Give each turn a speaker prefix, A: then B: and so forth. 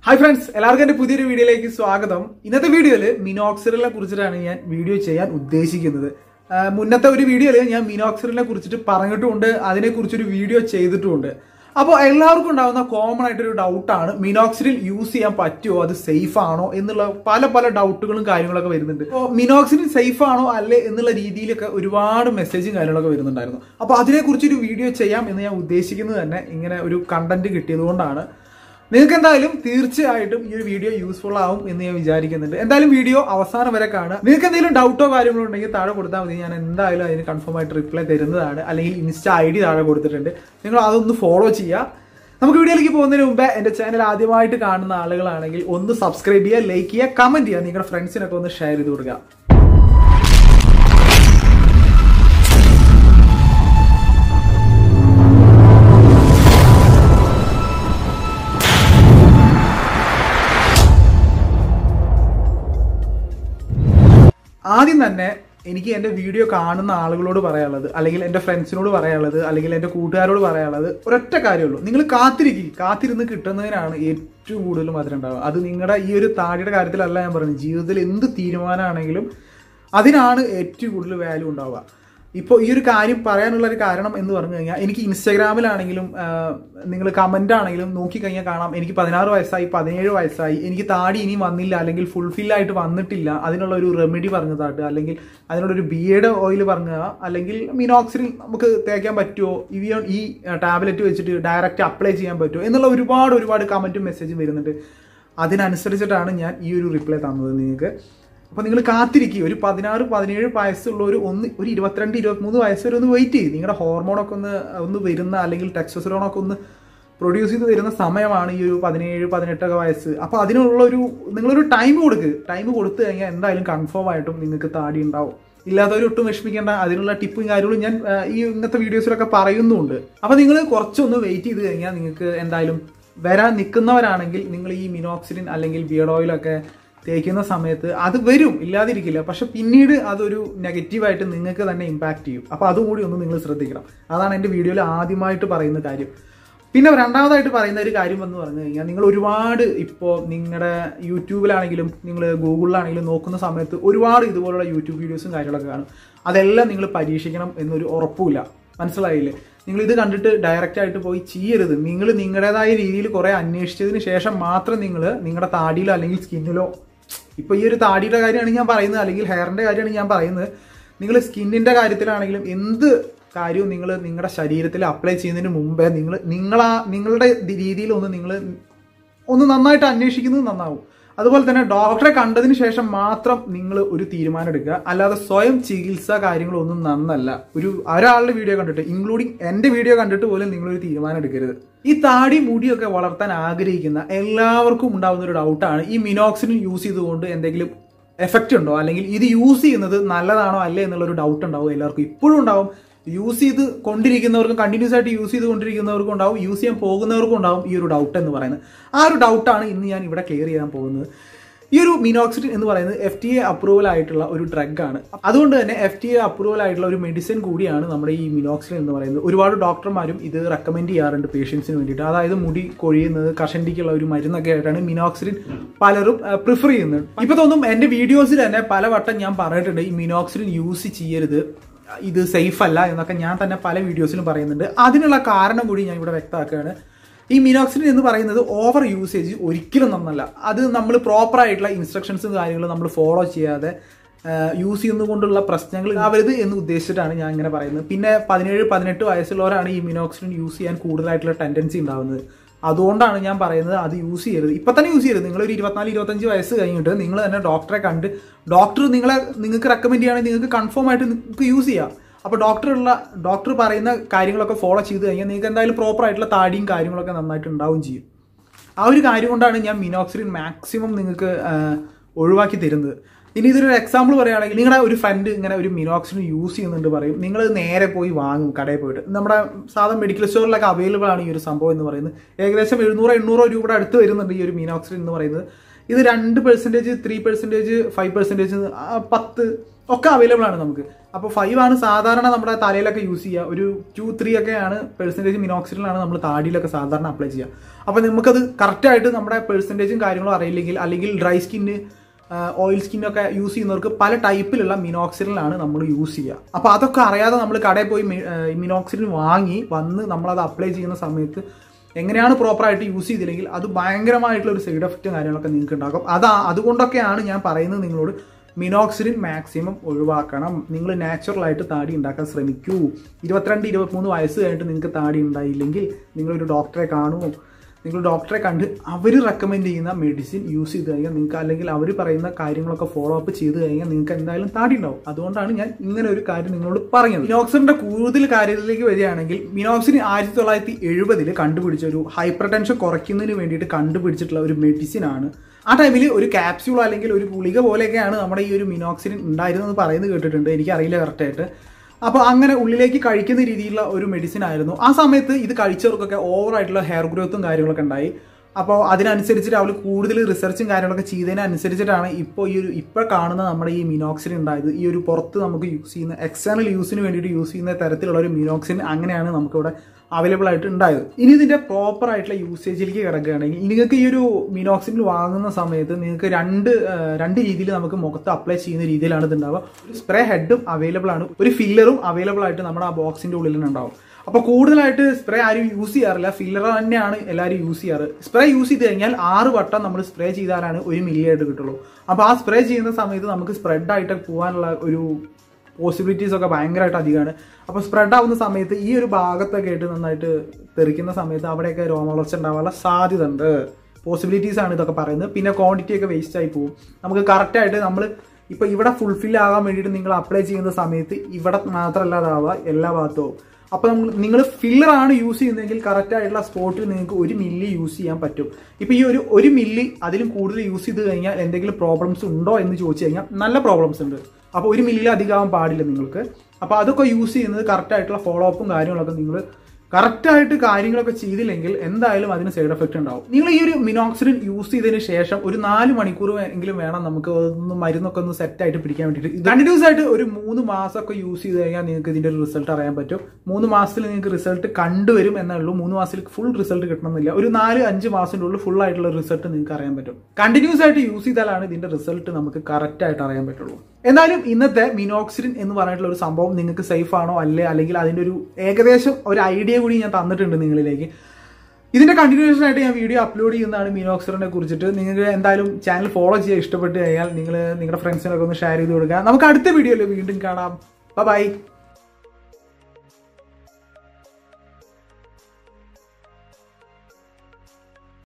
A: hi friends എല്ലാവർക്കും എന്റെ പുതിയൊരു വീഡിയോയിലേക്ക് സ്വാഗതം ഇന്നത്തെ വീഡിയോയിൽ മിനോക്സിറിനെ കുറിച്ചിട്ടാണ് ഞാൻ വീഡിയോ ചെയ്യാൻ ഉദ്ദേശിക്കുന്നത് ആ, മുന്നത്തെ ഒരു വീഡിയോയിൽ ഞാൻ മിനോക്സിറിനെ കുറിച്ചിട്ട് പറഞ്ഞിട്ടുമുണ്ട് അതിനെക്കുറിച്ചൊരു വീഡിയോ ചെയ്തിട്ടുമുണ്ട് അപ്പോൾ എല്ലാവർക്കും ഉണ്ടാകുന്ന കോമൺ ആയിട്ടൊരു ഡൗട്ടാണ് മിനോക്സിഡിൽ യൂസ് ചെയ്യാൻ പറ്റുമോ അത് സേഫ് ആണോ എന്നുള്ള പല പല ഡൗട്ടുകളും കാര്യങ്ങളൊക്കെ വരുന്നുണ്ട് അപ്പോൾ മിനോക്സിഡിൽ സേഫ് ആണോ അല്ലേ എന്നുള്ള രീതിയിലൊക്കെ ഒരുപാട് മെസ്സേജും കാര്യങ്ങളൊക്കെ വരുന്നുണ്ടായിരുന്നു അപ്പോൾ അതിനെക്കുറിച്ചൊരു വീഡിയോ ചെയ്യാം എന്ന് ഞാൻ ഉദ്ദേശിക്കുന്നത് തന്നെ ഇങ്ങനെ ഒരു കണ്ടന്റ് കിട്ടിയതുകൊണ്ടാണ് നിങ്ങൾക്ക് എന്തായാലും തീർച്ചയായിട്ടും ഈ ഒരു വീഡിയോ യൂസ്ഫുൾ ആവും എന്ന് ഞാൻ വിചാരിക്കുന്നുണ്ട് എന്തായാലും വീഡിയോ അവസാനം വരെ കാണുക നിങ്ങൾക്ക് എന്തെങ്കിലും ഡൗട്ടോ കാര്യങ്ങളോ ഉണ്ടെങ്കിൽ താഴെ കൊടുത്താൽ മതി ഞാൻ എന്തായാലും അതിന് കൺഫേം ആയിട്ട് റിപ്ലൈ തരുന്നതാണ് അല്ലെങ്കിൽ ഇൻസ്റ്റ ഐ ഡി താഴെ കൊടുത്തിട്ടുണ്ട് നിങ്ങൾ അതൊന്ന് ഫോളോ ചെയ്യുക നമുക്ക് വീഡിയോയിലേക്ക് പോകുന്നതിന് മുമ്പേ എന്റെ ചാനൽ ആദ്യമായിട്ട് കാണുന്ന ആളുകളാണെങ്കിൽ ഒന്ന് സബ്സ്ക്രൈബ് ചെയ്യുക ലൈക്ക് ചെയ്യുക കമന്റ് ചെയ്യുക നിങ്ങളുടെ ഫ്രണ്ട്സിനൊക്കെ ഒന്ന് ഷെയർ ചെയ്ത് കൊടുക്കുക ആദ്യം തന്നെ എനിക്ക് എൻ്റെ വീഡിയോ കാണുന്ന ആളുകളോട് പറയാനുള്ളത് അല്ലെങ്കിൽ എൻ്റെ ഫ്രണ്ട്സിനോട് പറയാനുള്ളത് അല്ലെങ്കിൽ എൻ്റെ കൂട്ടുകാരോട് പറയാനുള്ളത് ഒരൊറ്റ കാര്യമുള്ളൂ നിങ്ങൾ കാത്തിരിക്കും കാത്തിരുന്ന് കിട്ടുന്നതിനാണ് ഏറ്റവും കൂടുതൽ മധുരം ഉണ്ടാവുക അത് നിങ്ങളുടെ ഈ ഒരു താടിയുടെ കാര്യത്തിലല്ല ഞാൻ പറയുന്നത് ജീവിതത്തിൽ എന്ത് തീരുമാനമാണെങ്കിലും അതിനാണ് ഏറ്റവും കൂടുതൽ വാല്യൂ ഉണ്ടാവുക ഇപ്പോൾ ഈ ഒരു കാര്യം പറയാനുള്ള ഒരു കാരണം എന്ന് പറഞ്ഞു കഴിഞ്ഞാൽ എനിക്ക് ഇൻസ്റ്റാഗ്രാമിലാണെങ്കിലും നിങ്ങൾ കമന്റ് ആണെങ്കിലും നോക്കിക്കഴിഞ്ഞാൽ കാണാം എനിക്ക് പതിനാറ് വയസ്സായി പതിനേഴ് വയസ്സായി എനിക്ക് താടി ഇനി വന്നില്ല അല്ലെങ്കിൽ ഫുൾഫിൽ ആയിട്ട് വന്നിട്ടില്ല അതിനുള്ള ഒരു റെമഡി പറഞ്ഞതാട്ട് അല്ലെങ്കിൽ അതിനുള്ള ഒരു ബിയേഡ് ഓയിൽ പറഞ്ഞ അല്ലെങ്കിൽ മിനോക്സിൽ നമുക്ക് തേക്കാൻ പറ്റുമോ ഈ ഈ ടാബ്ലറ്റ് വെച്ചിട്ട് ഡയറക്റ്റ് അപ്ലൈ ചെയ്യാൻ പറ്റുമോ എന്നുള്ള ഒരുപാട് ഒരുപാട് കമന്റും മെസ്സേജും വരുന്നുണ്ട് അതിനനുസരിച്ചിട്ടാണ് ഞാൻ ഈ ഒരു റിപ്ലൈ തന്നത് നിങ്ങൾക്ക് അപ്പൊ നിങ്ങൾ കാത്തിരിക്കുക ഒരു പതിനാറ് പതിനേഴ് വയസ്സുള്ള ഒരു ഒന്ന് ഒരു ഇരുപത്തിരണ്ട് ഇരുപത്തിമൂന്ന് വയസ്സ് വരെ ഒന്ന് വെയിറ്റ് ചെയ്യും നിങ്ങളുടെ ഹോർമോണൊക്കെ ഒന്ന് ഒന്ന് വരുന്ന അല്ലെങ്കിൽ ടെക്സ്റ്റോസ്റ്ററോണൊക്കെ ഒന്ന് പ്രൊഡ്യൂസ് ചെയ്ത് വരുന്ന സമയമാണ് ഈ ഒരു പതിനേഴ് പതിനെട്ടൊക്കെ വയസ്സ് അപ്പൊ അതിനുള്ള ഒരു നിങ്ങളൊരു ടൈം കൊടുക്ക് ടൈം കൊടുത്തു കഴിഞ്ഞാൽ എന്തായാലും കൺഫേം ആയിട്ടും നിങ്ങൾക്ക് താടി ഉണ്ടാവും ഇല്ലാത്തവർ ഒട്ടും വിഷമിക്കേണ്ട അതിനുള്ള ടിപ്പും കാര്യങ്ങളും ഞാൻ ആ, ഈ ഇന്നത്തെ വീഡിയോസിലൊക്കെ പറയുന്നുണ്ട് അപ്പൊ നിങ്ങൾ കുറച്ചൊന്ന് വെയിറ്റ് ചെയ്ത് കഴിഞ്ഞാൽ നിങ്ങൾക്ക് എന്തായാലും വരാൻ നിൽക്കുന്നവരാണെങ്കിൽ നിങ്ങൾ ഈ മിനോക്സിഡിൻ അല്ലെങ്കിൽ ബിയഡ് ഓയിലൊക്കെ തേക്കുന്ന സമയത്ത് അത് വരും ഇല്ലാതിരിക്കില്ല പക്ഷെ പിന്നീട് അതൊരു നെഗറ്റീവായിട്ട് നിങ്ങൾക്ക് തന്നെ ഇമ്പാക്ട് ചെയ്യും അപ്പോൾ അതും കൂടി ഒന്ന് നിങ്ങൾ ശ്രദ്ധിക്കണം അതാണ് എൻ്റെ വീഡിയോയിൽ ആദ്യമായിട്ട് പറയുന്ന കാര്യം പിന്നെ രണ്ടാമതായിട്ട് പറയുന്ന ഒരു കാര്യം എന്ന് പറഞ്ഞു കഴിഞ്ഞാൽ നിങ്ങൾ ഒരുപാട് ഇപ്പോൾ നിങ്ങളുടെ യൂട്യൂബിലാണെങ്കിലും നിങ്ങൾ ഗൂഗിളിലാണെങ്കിലും നോക്കുന്ന സമയത്ത് ഒരുപാട് ഇതുപോലുള്ള യൂട്യൂബ് വീഡിയോസും കാര്യങ്ങളൊക്കെ കാണും അതെല്ലാം നിങ്ങൾ പരീക്ഷിക്കണം എന്നൊരു ഉറപ്പുമില്ല മനസ്സിലായില്ലേ നിങ്ങൾ ഇത് കണ്ടിട്ട് ഡയറക്റ്റ് ആയിട്ട് പോയി ചെയ്യരുത് നിങ്ങൾ നിങ്ങളുടേതായ രീതിയിൽ കുറെ അന്വേഷിച്ചതിന് ശേഷം മാത്രം നിങ്ങൾ നിങ്ങളുടെ താടിയിലോ അല്ലെങ്കിൽ സ്കിന്നിലോ ഇപ്പൊ ഈ ഒരു താടിയുടെ കാര്യമാണ് ഞാൻ പറയുന്നത് അല്ലെങ്കിൽ ഹെയറിന്റെ കാര്യമാണ് ഞാൻ പറയുന്നത് നിങ്ങൾ സ്കിന്നിന്റെ കാര്യത്തിലാണെങ്കിലും എന്ത് കാര്യവും നിങ്ങൾ നിങ്ങളുടെ ശരീരത്തിൽ അപ്ലൈ ചെയ്യുന്നതിന് മുമ്പേ നിങ്ങൾ നിങ്ങളാ നിങ്ങളുടെ രീതിയിൽ ഒന്ന് നിങ്ങൾ ഒന്ന് നന്നായിട്ട് അന്വേഷിക്കുന്നത് നന്നാവും അതുപോലെ തന്നെ ഡോക്ടറെ കണ്ടതിന് ശേഷം മാത്രം നിങ്ങൾ ഒരു തീരുമാനം എടുക്കുക അല്ലാതെ സ്വയം ചികിത്സ കാര്യങ്ങളൊന്നും നന്നല്ല ഒരു ഒരാളുടെ വീഡിയോ കണ്ടിട്ട് ഇൻക്ലൂഡിങ് എന്റെ വീഡിയോ കണ്ടിട്ട് പോലും നിങ്ങളൊരു തീരുമാനം എടുക്കരുത് ഈ താടി മുടിയൊക്കെ വളർത്താൻ ആഗ്രഹിക്കുന്ന എല്ലാവർക്കും ഉണ്ടാവുന്ന ഒരു ഡൗട്ടാണ് ഈ മിനോക്സിഡിൻ യൂസ് ചെയ്തുകൊണ്ട് എന്തെങ്കിലും എഫക്റ്റ് ഉണ്ടോ അല്ലെങ്കിൽ ഇത് യൂസ് ചെയ്യുന്നത് നല്ലതാണോ അല്ലേ എന്നുള്ള ഒരു ഡൗട്ട് ഉണ്ടാവും എല്ലാവർക്കും ഇപ്പോഴും ഉണ്ടാവും യൂസ് ചെയ്ത് കൊണ്ടിരിക്കുന്നവർക്കും കണ്ടിന്യൂസ് ആയിട്ട് യൂസ് ചെയ്ത് കൊണ്ടിരിക്കുന്നവർക്കും ഉണ്ടാവും യൂസ് ചെയ്യാൻ പോകുന്നവർക്കും ഉണ്ടാവും ഈ ഒരു ഡൗട്ട് എന്ന് പറയുന്നത് ആ ഒരു ഡൗട്ടാണ് ഇന്ന് ഞാൻ ഇവിടെ ക്ലിയർ ചെയ്യാൻ പോകുന്നത് ഈ ഒരു മിനോക്സിഡിൻ എന്ന് പറയുന്നത് എഫ് ടി എ അപ്രൂവൽ ആയിട്ടുള്ള ഒരു ഡ്രഗ് ആണ് അതുകൊണ്ട് തന്നെ എഫ് ടി എ അപ്രൂവൽ ആയിട്ടുള്ള ഒരു മെഡിസിൻ കൂടിയാണ് നമ്മുടെ ഈ മിനോക്സിഡിൻ എന്ന് പറയുന്നത് ഒരുപാട് ഡോക്ടർമാരും ഇത് റെക്കമെൻഡ് ചെയ്യാറുണ്ട് പേഷ്യൻസിന് വേണ്ടിയിട്ട് അതായത് മുടി കൊഴിയുന്നത് കഷണ്ടിക്കുള്ള ഒരു മരുന്നൊക്കെ ആയിട്ടാണ് മിനോക്സിഡിൻ പലരും പ്രിഫർ ചെയ്യുന്നത് ഇപ്പൊ തോന്നും എന്റെ വീഡിയോസിൽ തന്നെ പലവട്ടം ഞാൻ പറഞ്ഞിട്ടുണ്ട് ഈ മിനോക്സിഡിൻ യൂസ് ചെയ്യരുത് ഇത് സേഫ് അല്ല എന്നൊക്കെ ഞാൻ തന്നെ പല വീഡിയോസിലും പറയുന്നുണ്ട് അതിനുള്ള കാരണം കൂടി ഞാൻ ഇവിടെ വ്യക്തമാക്കുകയാണ് ഈ മിനോക്സിഡിൻ എന്ന് പറയുന്നത് ഓവർ യൂസേജ് ഒരിക്കലും നന്നല്ല അത് നമ്മൾ പ്രോപ്പർ ആയിട്ടുള്ള ഇൻസ്ട്രക്ഷൻസും കാര്യങ്ങളും നമ്മൾ ഫോളോ ചെയ്യാതെ യൂസ് ചെയ്യുന്നതുകൊണ്ടുള്ള പ്രശ്നങ്ങൾ ആവരുത് എന്ന് ഉദ്ദേശിച്ചിട്ടാണ് ഞാൻ ഇങ്ങനെ പറയുന്നത് പിന്നെ പതിനേഴ് പതിനെട്ട് വയസ്സുള്ളവരാണ് ഈ മിനോക്സിഡിൻ യൂസ് ചെയ്യാൻ കൂടുതലായിട്ടുള്ള ടെൻഡൻസി ഉണ്ടാവുന്നത് അതുകൊണ്ടാണ് ഞാൻ പറയുന്നത് അത് യൂസ് ചെയ്യരുത് ഇപ്പൊ തന്നെ യൂസ് ചെയ്യരുത് നിങ്ങൾ ഒരു ഇരുപത്തിനാല് ഇരുപത്തഞ്ച് വയസ്സ് കഴിഞ്ഞിട്ട് നിങ്ങൾ തന്നെ ഡോക്ടറെ കണ്ട് ഡോക്ടർ നിങ്ങളെ നിങ്ങൾക്ക് റെക്കമെൻഡ് ചെയ്യുകയാണെങ്കിൽ നിങ്ങൾക്ക് കൺഫേം ആയിട്ട് നിങ്ങൾക്ക് യൂസ് ചെയ്യാം അപ്പോൾ ഡോക്ടറുള്ള ഡോക്ടർ പറയുന്ന കാര്യങ്ങളൊക്കെ ഫോളോ ചെയ്ത് കഴിഞ്ഞാൽ നിങ്ങൾക്ക് എന്തായാലും പ്രോപ്പർ ആയിട്ടുള്ള താടിയും കാര്യങ്ങളൊക്കെ നന്നായിട്ട് ഉണ്ടാവും ചെയ്യും ആ ഒരു കാര്യം കൊണ്ടാണ് ഞാൻ മിനോക്സിഡിൻ മാക്സിമം നിങ്ങൾക്ക് ആ, ഒഴിവാക്കി തരുന്നത് ഇനി ഇതൊരു എക്സാമ്പിൾ പറയുകയാണെങ്കിൽ നിങ്ങളുടെ ഒരു ഫ്രണ്ട് ഇങ്ങനെ ഒരു മിനോക്സിഡിൻ യൂസ് ചെയ്യുന്നുണ്ട് പറയും നിങ്ങൾ നേരെ പോയി വാങ്ങും കടയിൽ പോയിട്ട് നമ്മുടെ സാധാരണ മെഡിക്കൽ സ്റ്റോറിലൊക്കെ അവൈലബിൾ ആണ് ഈ ഒരു സംഭവം എന്ന് പറയുന്നത് ഏകദേശം എഴുന്നൂറ് എണ്ണൂറോ രൂപയുടെ അടുത്ത് വരുന്നുണ്ട് ഈ ഒരു മിനോക്സിഡിൻ എന്ന് പറയുന്നത് ഇത് രണ്ട് percentage three percentage five percentage പത്ത് ഒക്കെ അവൈലബിൾ ആണ് നമുക്ക് അപ്പോൾ ഫൈവ് ആണ് സാധാരണ നമ്മുടെ തലയിലൊക്കെ യൂസ് ചെയ്യുക ഒരു ടു ത്രീ ഒക്കെയാണ് പെർസെൻറ്റേജ് മിനോക്സിഡിലാണ് നമ്മൾ താടിയിലൊക്കെ സാധാരണ അപ്ലൈ ചെയ്യുക അപ്പോൾ നമുക്കത് കറക്റ്റായിട്ട് നമ്മുടെ പെർസെൻറ്റേജും കാര്യങ്ങളും അറിയില്ലെങ്കിൽ അല്ലെങ്കിൽ ഡ്രൈ സ്കിന്ന് ഓയിൽ സ്കിന്നൊക്കെ യൂസ് ചെയ്യുന്നവർക്ക് പല ടൈപ്പിലുള്ള മിനോക്സിഡിലാണ് നമ്മൾ യൂസ് ചെയ്യുക അപ്പോൾ അതൊക്കെ അറിയാതെ നമ്മൾ കടയിൽ പോയി മിനോക്സിഡിൻ വാങ്ങി വന്ന് നമ്മളത് അപ്ലൈ ചെയ്യുന്ന സമയത്ത് എങ്ങനെയാണ് പ്രോപ്പറായിട്ട് യൂസ് ചെയ്തില്ലെങ്കിൽ അത് ഭയങ്കരമായിട്ടുള്ള ഒരു സൈഡ് എഫക്റ്റും കാര്യങ്ങളൊക്കെ നിങ്ങൾക്ക് ഉണ്ടാക്കും അതാ അതുകൊണ്ടൊക്കെയാണ് ഞാൻ പറയുന്നത് നിങ്ങളോട് മിനോക്സിഡിൻ മാക്സിമം ഒഴിവാക്കണം നിങ്ങൾ നാച്ചുറലായിട്ട് താടി ഉണ്ടാക്കാൻ ശ്രമിക്കൂ ഇരുപത്തിരണ്ട് ഇരുപത്തിമൂന്ന് വയസ്സ് കഴിഞ്ഞിട്ട് നിങ്ങൾക്ക് താടി ഉണ്ടായില്ലെങ്കിൽ നിങ്ങളൊരു ഡോക്ടറെ കാണുമോ നിങ്ങൾ ഡോക്ടറെ കണ്ട് അവർ റെക്കമെൻഡ് ചെയ്യുന്ന മെഡിസിൻ യൂസ് ചെയ്ത് കഴിഞ്ഞാൽ നിങ്ങൾക്ക് അല്ലെങ്കിൽ അവർ പറയുന്ന കാര്യങ്ങളൊക്കെ ഫോളോ അപ്പ് ചെയ്ത് കഴിഞ്ഞാൽ നിങ്ങൾക്ക് എന്തായാലും താടി ഉണ്ടാവും അതുകൊണ്ടാണ് ഞാൻ ഇങ്ങനെ ഒരു കാര്യം നിങ്ങളോട് പറഞ്ഞത് മിനോക്സിഡിന്റെ കൂടുതൽ കാര്യത്തിലേക്ക് വരികയാണെങ്കിൽ മിനോക്സിൻ ആയിരത്തി തൊള്ളായിരത്തി എഴുപതിൽ കണ്ടുപിടിച്ച ഒരു ഹൈപ്പർ ടെൻഷൻ കുറയ്ക്കുന്നതിന് വേണ്ടിയിട്ട് കണ്ടുപിടിച്ചിട്ടുള്ള ഒരു മെഡിസിൻ ആണ് ആ ടൈമിൽ ഒരു ക്യാപ്സ്യൂൾ അല്ലെങ്കിൽ ഒരു ഗുളിക പോലെയൊക്കെയാണ് നമ്മുടെ ഈ ഒരു മിനോക്സിൻ ഉണ്ടായിരുന്നത് പറയുന്നത് കേട്ടിട്ടുണ്ട് എനിക്കറിയില്ല കറക്റ്റായിട്ട് അപ്പോൾ അങ്ങനെ ഉള്ളിലേക്ക് കഴിക്കുന്ന രീതിയിലുള്ള ഒരു മെഡിസിൻ ആയിരുന്നു ആ സമയത്ത് ഇത് കഴിച്ചവർക്കൊക്കെ ഓവറായിട്ടുള്ള ഹെയർ ഗ്രോത്തും കാര്യങ്ങളൊക്കെ ഉണ്ടായി അപ്പോൾ അതിനനുസരിച്ചിട്ട് അവർ കൂടുതൽ റിസർച്ചും കാര്യങ്ങളൊക്കെ ചെയ്തതിനനുസരിച്ചിട്ടാണ് ഇപ്പോൾ ഈ ഒരു ഇപ്പോൾ കാണുന്ന നമ്മുടെ ഈ മിനോക്സിൻ ഉണ്ടായത് ഈ ഒരു പുറത്ത് നമുക്ക് യൂസ് ചെയ്യുന്ന എക്സ്റ്റേണൽ യൂസിന് വേണ്ടിയിട്ട് യൂസ് ചെയ്യുന്ന തരത്തിലുള്ള ഒരു മിനോക്സിൻ അങ്ങനെയാണ് നമുക്കിവിടെ അവൈലബിൾ ആയിട്ട് ഉണ്ടായത് ഇനി ഇതിന്റെ പ്രോപ്പർ ആയിട്ടുള്ള യൂസേജിലേക്ക് കിടക്കുകയാണെങ്കിൽ നിങ്ങൾക്ക് ഈ ഒരു മിനോക്സിൻ വാങ്ങുന്ന സമയത്ത് നിങ്ങൾക്ക് രണ്ട് ആ, രണ്ട് രീതിയിൽ നമുക്ക് മുഖത്ത് അപ്ലൈ ചെയ്യുന്ന രീതിയിലാണ് ഇത് ഉണ്ടാവുക ഒരു സ്പ്രേ ഹെഡും അവൈലബിൾ ആണ് ഒരു ഫില്ലറും അവൈലബിൾ ആയിട്ട് നമ്മുടെ ആ ബോക്സിന്റെ ഉള്ളിൽ തന്നെ ഉണ്ടാവും അപ്പോൾ കൂടുതലായിട്ട് സ്പ്രേ ആരും യൂസ് ചെയ്യാറില്ല ഫില്ലർ തന്നെയാണ് എല്ലാവരും യൂസ് ചെയ്യാറ് സ്പ്രേ യൂസ് ചെയ്ത് കഴിഞ്ഞാൽ ആറ് വട്ടം നമ്മൾ സ്പ്രേ ചെയ്താലാണ് ഒരു മില്ലി ആയിട്ട് കിട്ടുള്ളൂ അപ്പോൾ ആ സ്പ്രേ ചെയ്യുന്ന സമയത്ത് നമുക്ക് സ്പ്രെഡ് ആയിട്ട് പോകാനുള്ള ഒരു പോസിബിലിറ്റീസ് ഒക്കെ ഭയങ്കരമായിട്ട് അധികമാണ് അപ്പോൾ സ്പ്രെഡ് ആവുന്ന സമയത്ത് ഈ ഒരു ഭാഗത്തൊക്കെ ആയിട്ട് നന്നായിട്ട് തെറിക്കുന്ന സമയത്ത് അവിടെയൊക്കെ രോമവളർച്ച ഉണ്ടാവാനുള്ള സാധ്യത ഉണ്ട് പോസിബിലിറ്റീസ് ആണ് ഇതൊക്കെ പറയുന്നത് പിന്നെ ക്വാണ്ടിറ്റി ഒക്കെ വേസ്റ്റ് ആയി പോകും നമുക്ക് കറക്റ്റായിട്ട് നമ്മൾ ഇപ്പോൾ ഇവിടെ ഫുൾഫിൽ ആകാൻ വേണ്ടിയിട്ട് നിങ്ങൾ അപ്ലൈ ചെയ്യുന്ന സമയത്ത് ഇവിടെ മാത്രമല്ല അതാവുക എല്ലാ ഭാഗത്തും അപ്പോൾ നമ്മൾ നിങ്ങൾ ഫില്ലർ ആണ് യൂസ് ചെയ്യുന്നതെങ്കിൽ കറക്റ്റ് ആയിട്ടുള്ള സ്പോട്ടിൽ നിങ്ങൾക്ക് ഒരു മില്ലി യൂസ് ചെയ്യാൻ പറ്റും ഇപ്പോൾ ഈ ഒരു ഒരു മില്ലി അതിലും കൂടുതൽ യൂസ് ചെയ്ത് കഴിഞ്ഞാൽ എന്തെങ്കിലും പ്രോബ്ലംസ് ഉണ്ടോ എന്ന് ചോദിച്ചു കഴിഞ്ഞാൽ നല്ല പ്രോബ്ലംസ് ഉണ്ട് അപ്പോൾ ഒരു മില്ലി അധികമാവാൻ പാടില്ല നിങ്ങൾക്ക് അപ്പോൾ അതൊക്കെ യൂസ് ചെയ്യുന്നത് കറക്റ്റ് ആയിട്ടുള്ള ഫോളോ അപ്പും കാര്യങ്ങളൊക്കെ നിങ്ങൾ കറക്റ്റായിട്ട് കാര്യങ്ങളൊക്കെ ചെയ്തില്ലെങ്കിൽ എന്തായാലും അതിന് സൈഡ് എഫക്റ്റ് ഉണ്ടാവും നിങ്ങൾ ഈ ഒരു മിനോക്സിഡിൻ യൂസ് ചെയ്തതിന് ശേഷം ഒരു നാല് മണിക്കൂർ എങ്കിലും വേണം നമുക്ക് ഒന്ന് മരുന്നൊക്കെ ഒന്ന് സെറ്റ് ആയിട്ട് പിടിക്കാൻ വേണ്ടിയിട്ട് കണ്ടിന്യൂസ് ആയിട്ട് ഒരു മൂന്ന് മാസമൊക്കെ യൂസ് ചെയ്ത് കഴിഞ്ഞാൽ നിങ്ങൾക്ക് ഇതിന്റെ ഒരു റിസൾട്ട് അറിയാൻ പറ്റും മൂന്ന് മാസത്തിൽ നിങ്ങൾക്ക് റിസൾട്ട് കണ്ടുവരും എന്നേ ഉള്ളൂ മൂന്ന് മാസത്തിൽ ഫുൾ റിസൾട്ട് കിട്ടണമെന്നില്ല ഒരു നാല് അഞ്ച് മാസത്തിൻ്റെ ഉള്ളിൽ ഫുൾ ആയിട്ടുള്ള റിസൾട്ട് നിങ്ങൾക്ക് അറിയാൻ പറ്റും കണ്ടിന്യൂസ് ആയിട്ട് യൂസ് ചെയ്താലാണ് ഇതിന്റെ റിസൾട്ട് നമുക്ക് കറക്റ്റ് ആയിട്ട് അറിയാൻ പറ്റുള്ളൂ എന്നാലും ഇന്നത്തെ മിനോക്സിഡിൻ എന്ന് പറഞ്ഞിട്ടുള്ള ഒരു സംഭവം നിങ്ങൾക്ക് സേഫ് ആണോ അല്ലേ അല്ലെങ്കിൽ അതിന്റെ ഒരു ഏകദേശം ഒരു ഐഡിയ കൂടി ഞാൻ തന്നിട്ടുണ്ട് നിങ്ങളിലേക്ക് ഇതിന്റെ കണ്ടിന്യൂഷൻ ആയിട്ട് ഞാൻ വീഡിയോ അപ്ലോഡ് ചെയ്യുന്നതാണ് മിനോക്സിഡിനെ കുറിച്ചിട്ട് നിങ്ങൾക്ക് എന്തായാലും ചാനൽ ഫോളോ ചെയ്യാൻ ഇഷ്ടപ്പെട്ട് കഴിഞ്ഞാൽ നിങ്ങൾ നിങ്ങളുടെ ഫ്രണ്ട്സിനൊക്കെ ഒന്ന് ഷെയർ ചെയ്ത് കൊടുക്കുക നമുക്ക് അടുത്ത വീഡിയോയിൽ വീണ്ടും കാണാം ബൈ